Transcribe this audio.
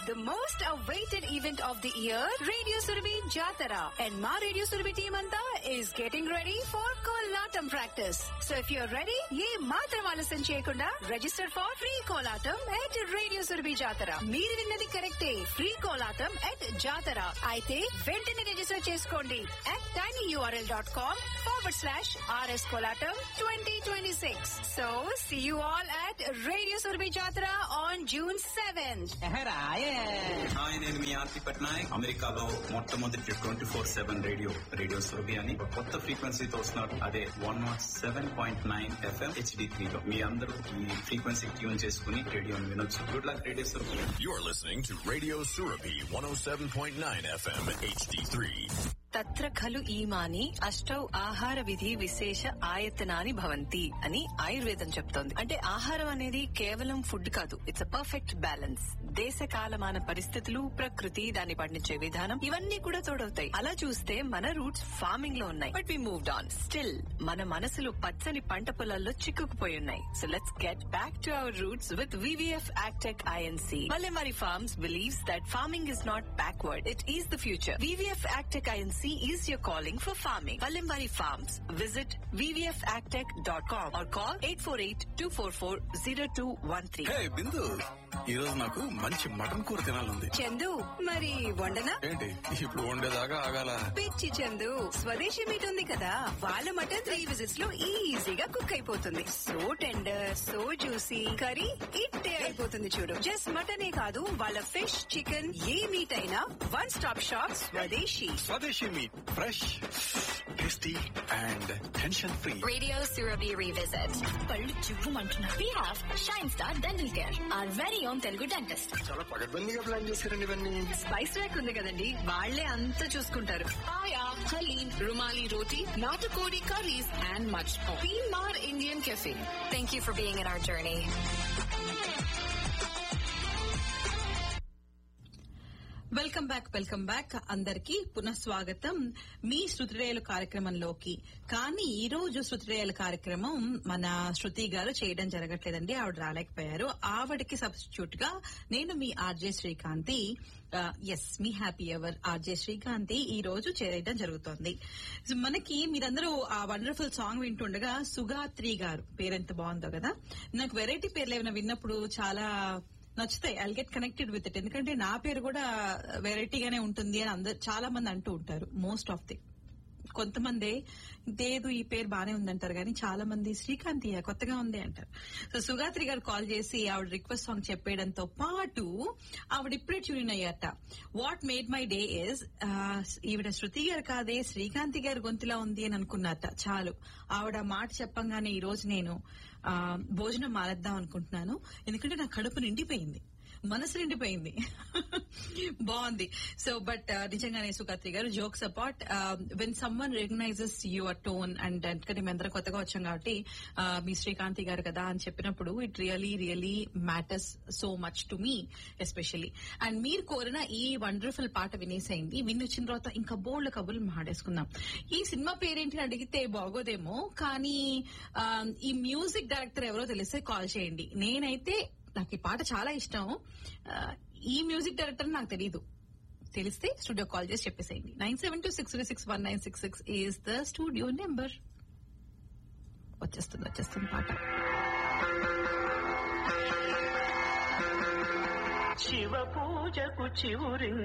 the most awaited event of the year, Radio Surabhi Jatara. And my Radio Surabhi team anta is getting ready for Kolatam practice. So if you're ready, ye matram ఆలస్యం చేయకుండా register for free Kolatam at Radio Surabhi Jatara. మీరు విన్నది కరెక్టే free Kolatam at జాతర అయితే వెంటనే register చేసుకోండి at tinyurl.com dot com forward slash R S Kolatam twenty twenty six so see you all at Radio Surabhi Jatara on June 7th. Hi నేను మీ ఆర్తి పట్నాయక్ అమెరికాలో మొట్టమొదటి twenty four seven radio radio Surabhi అని ఒక కొత్త ఫ్రీక్వెన్సీతో వస్తున్నారు అదే one nought seven point nine FM HD three లో మీ అందరూ ఈ ఫ్రీక్వెన్సీ ట్యూన్ చేసుకుని రేడియోని వినొచ్చు good luck radio Surabhi You're listening to Radio Surabi 107.9 FM HD3. తత్ర ఖలు ఈమాని అష్టౌ ఆహార విధి విశేష ఆయతనాని భవంతి అని ఆయుర్వేదం చెప్తోంది అంటే ఆహారం అనేది కేవలం ఫుడ్ కాదు ఇట్స్ అ పర్ఫెక్ట్ బ్యాలెన్స్ దేశ కాలమాన పరిస్థితులు ప్రకృతి దాన్ని పండించే విధానం ఇవన్నీ కూడా తోడవుతాయి అలా చూస్తే మన రూట్స్ ఫార్మింగ్ లో ఉన్నాయి but we moved on still మన మనసులు పచ్చని పంట పొలాల్లో చిక్కుకుపోయి ఉన్నాయి so let's get back to our roots with V V F agtech I N C Valemari Farms believes that farming is not backward. It is the future. VVF Agtech INC is your calling for farming. Valemari Farms. Visit vvfagtech.com or call 848-244-0213. Hey Bindu ఈ రోజు నాకు మంచి mutton కూర తినాలంది చందు మరి వండనా ఏంటి ఇప్పుడు వండేదాకా ఆగాల పిచ్చి చందు స్వదేశీ మీట్ ఉంది కదా వాళ్ళ మటన్ త్రీ విజిట్స్ లో ఈజీగా కుక్ అయిపోతుంది so tender so juicy curry ఇట్టే అయిపోతుంది చూడు జస్ట్ మటనే కాదు వాళ్ళ ఫిష్ చికెన్ ఏ మీట్ అయినా one stop shop Swadeshi Swadeshi meat fresh tasty and tension free Radio Surabhi Revisit. పళ్ళు చివ్వుమంటున్నా. We have Shine Star Dental Care, our very own Telugu dentist. చాలా పగడ్బందీగా ప్లాన్ చేశారండి ఇవన్నీ స్పైస్ ర్యాక్ ఉంది కదండి వాళ్లే అంతా చూసుకుంటారు Paya, Halim, Rumali Roti, Natakodi curries, and much more. Mar Indian Cafe. Thank you for being in our journey. Welcome back welcome back అందరికి పునఃస్వాగతం మీ శృతిరేయుల కార్యక్రమంలోకి కానీ ఈ రోజు శృతిరేయుల కార్యక్రమం మన శృతి గారు చేయడం జరగట్లేదండి ఆవిడ రాలేకపోయారు ఆవిడకి సబ్స్టిట్యూట్ గా నేను మీ ఆర్జే శ్రీకాంతి ఎస్ మీ హ్యాపీ అవర్ ఆర్జే శ్రీకాంతి ఈ రోజు చేయడం జరుగుతోంది So, మనకి మీరందరూ ఆ వండర్ఫుల్ సాంగ్ వింటుండగా సుగాత్రి గారు పేరెంత బాగుందో కదా నాకు వెరైటీ పేర్లు ఏమైనా విన్నప్పుడు చాలా నచ్చుతాయి I get connected with it ఎందుకంటే నా పేరు కూడా వెరైటీగానే ఉంటుంది అని అందరు చాలా మంది అంటూ ఉంటారు మోస్ట్ ఆఫ్ ది కొంతమంది లేదు ఈ పేరు బానే ఉందంటారు కానీ చాలా మంది శ్రీకాంతి కొత్తగా ఉంది అంటారు సో సుగాత్రి గారు కాల్ చేసి ఆవిడ రిక్వెస్ట్ సాంగ్ చెప్పేయడంతో పాటు ఆవిడ ఇప్పుడే ట్యూన్ అయ్యాట what made my day is ఈవిడ శృతి గారు కాదే శ్రీకాంతి గారి గొంతులా ఉంది అని అనుకున్నట్ట చాలు ఆవిడ ఆ మాట చెప్పంగానే ఈ రోజు నేను ఆ, భోజనం మానేద్దాం అనుకుంటున్నాను ఎందుకంటే నా కడుపు నిండిపోయింది మనసు నిండిపోయింది బాగుంది సో బట్ నిజంగానే సుఖాత్రి గారు jokes apart when someone recognizes your tone and ఎందుకంటే మేమందరం కొత్తగా వచ్చాం కాబట్టి ఆ, మీ శ్రీకాంతి గారు కదా అని చెప్పినప్పుడు it really really matters so much to me especially and మీరు కోరిన ఈ వండర్ఫుల్ పాట వినేసేయండి విని వచ్చిన తర్వాత ఇంకా బోల్డ్ కబుర్లు మాడేసుకుందాం ఈ సినిమా పేరేంటి అని అడిగితే బాగోదేమో కానీ ఆ, ఈ మ్యూజిక్ డైరెక్టర్ ఎవరో తెలిస్తే కాల్ చేయండి నేనైతే నాకు ఈ పాట చాలా ఇష్టం ఆ, ఈ మ్యూజిక్ డైరెక్టర్ నాకు తెలియదు తెలిస్తే స్టూడియో కాల్ చేసి చెప్పేసేయండి nine seven two six six one nine six six is the studio number వచ్చేస్తుంది వచ్చేస్తుంది పాట శివ పూజకు చివురింగ్